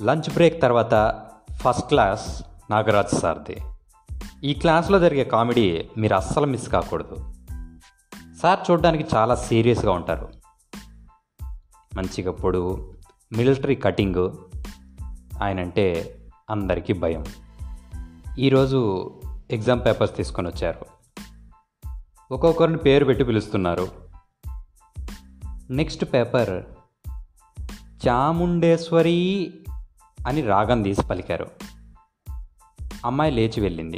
lunch break తర్వాత first class Nagaraj సార్ది ఈ క్లాస్లో జరిగే కామెడీ మీరు అస్సలు మిస్ కాకూడదు సార్ చూడడానికి చాలా సీరియస్గా ఉంటారు మంచిగా పొడుగు మిలిటరీ కటింగ్ ఆయన అంటే అందరికీ భయం ఈరోజు ఎగ్జామ్ పేపర్స్ తీసుకొని వచ్చారు ఒక్కొక్కరిని పేరు పెట్టి పిలుస్తున్నారు నెక్స్ట్ పేపర్ చాముండేశ్వరి అని రాగం తీసి పలికారు అమ్మాయి లేచి వెళ్ళింది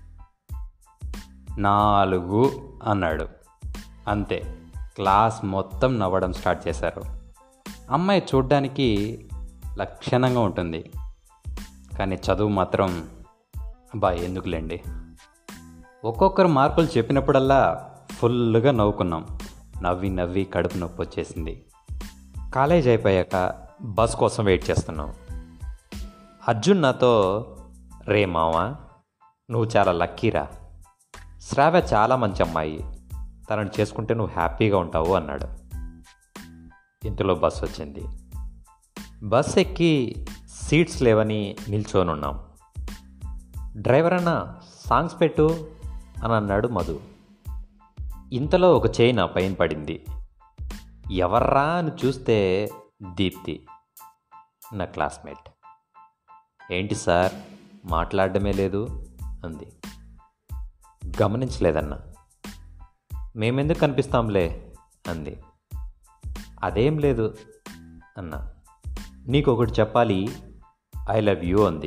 నాలుగు అన్నాడు అంతే క్లాస్ మొత్తం నవ్వడం స్టార్ట్ చేశారు అమ్మాయి చూడ్డానికి లక్షణంగా ఉంటుంది కానీ చదువు మాత్రం అబ్బా ఎందుకులేండి ఒక్కొక్కరు మార్కులు చెప్పినప్పుడల్లా ఫుల్గా నవ్వుకున్నాం నవ్వి నవ్వి కడుపు నొప్పి వచ్చేసింది కాలేజ్ అయిపోయాక బస్ కోసం వెయిట్ చేస్తున్నాం అర్జున్ నాతో రే మావా నువ్వు చాలా లక్కీరా శ్రావ్య చాలా మంచి అమ్మాయి తనని చేసుకుంటే నువ్వు హ్యాపీగా ఉంటావు అన్నాడు ఇంతలో బస్ వచ్చింది బస్ ఎక్కి సీట్స్ లేవని నిల్చొని ఉన్నాం డ్రైవర్ అన్న సాంగ్స్ పెట్టు అని అన్నాడు మధు ఇంతలో ఒక చేయి నా పైన పడింది ఎవర్రా అని చూస్తే దీప్తి నా క్లాస్మేట్ ఏంటి సార్ మాట్లాడడమే లేదు అంది గమనించలేదన్నా మేమెందుకు కనిపిస్తాంలే అంది అదేం లేదు అన్నా నీకు ఒకటి చెప్పాలి ఐ లవ్ యూ అంది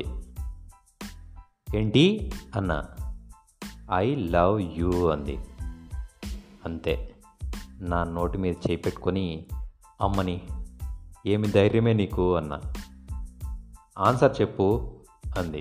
ఏంటి అన్నా ఐ లవ్ యూ అంది అంతే నా నోటి మీద చేయి పెట్టుకొని అమ్మని ఏమి ధైర్యమే నీకు అన్నా ఆన్సర్ చెప్పు అంది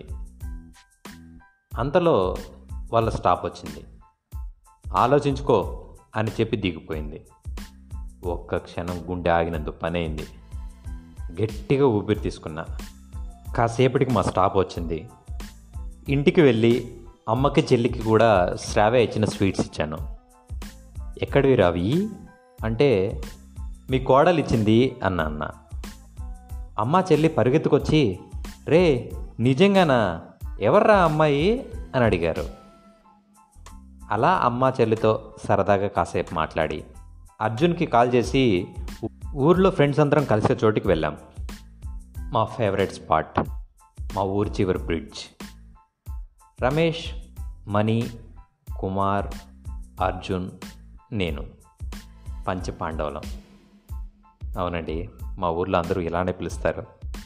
అంతలో వాళ్ళ స్టాప్ వచ్చింది ఆలోచించుకో అని చెప్పి దిగిపోయింది ఒక్క క్షణం గుండె ఆగినందుకు పని అయింది గట్టిగా ఊపిరి తీసుకున్నా కాసేపటికి మా స్టాప్ వచ్చింది ఇంటికి వెళ్ళి అమ్మకి చెల్లికి కూడా శ్రావ్య ఇచ్చిన స్వీట్స్ ఇచ్చాను ఎక్కడివి రావి అంటే మీ కోడలు ఇచ్చింది అన్న అన్న అమ్మ చెల్లి పరిగెత్తుకొచ్చి రే నిజంగానా ఎవర్రా అమ్మాయి అని అడిగారు అలా అమ్మ చెల్లితో సరదాగా కాసేపు మాట్లాడి అర్జున్కి కాల్ చేసి ఊర్లో ఫ్రెండ్స్ అందరం కలిసే చోటికి వెళ్ళాం మా ఫేవరెట్ స్పాట్ మా ఊరి చివరి బ్రిడ్జ్ రమేష్ మణి కుమార్ అర్జున్ నేను పంచ పాండవులం అవునండి మా ఊర్లో అందరూ ఇలానే పిలుస్తారు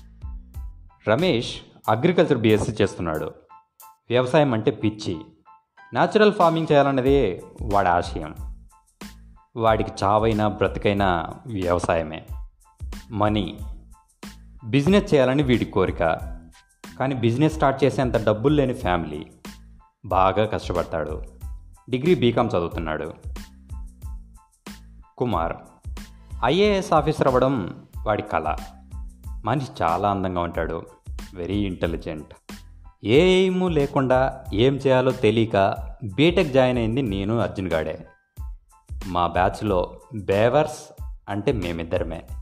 రమేష్ అగ్రికల్చర్ బీఎస్సీ చేస్తున్నాడు వ్యవసాయం అంటే పిచ్చి న్యాచురల్ ఫార్మింగ్ చేయాలన్నదే వాడి ఆశయం వాడికి చావైనా బ్రతికైనా వ్యవసాయమే మనీ బిజినెస్ చేయాలని వీడి కోరిక కానీ బిజినెస్ స్టార్ట్ చేసేంత డబ్బులు లేని ఫ్యామిలీ బాగా కష్టపడతాడు డిగ్రీ బీకామ్ చదువుతున్నాడు కుమార్ ఐఏఎస్ ఆఫీసర్ అవ్వడం వాడి కళ మనిషి చాలా అందంగా ఉంటాడు వెరీ ఇంటెలిజెంట్ ఏ ఎయిము లేకుండా ఏం చేయాలో తెలియక బీటెక్ జాయిన్ అయింది నేను అర్జున్ గాడే మా బ్యాచ్లో బేవర్స్ అంటే మేమిద్దరమే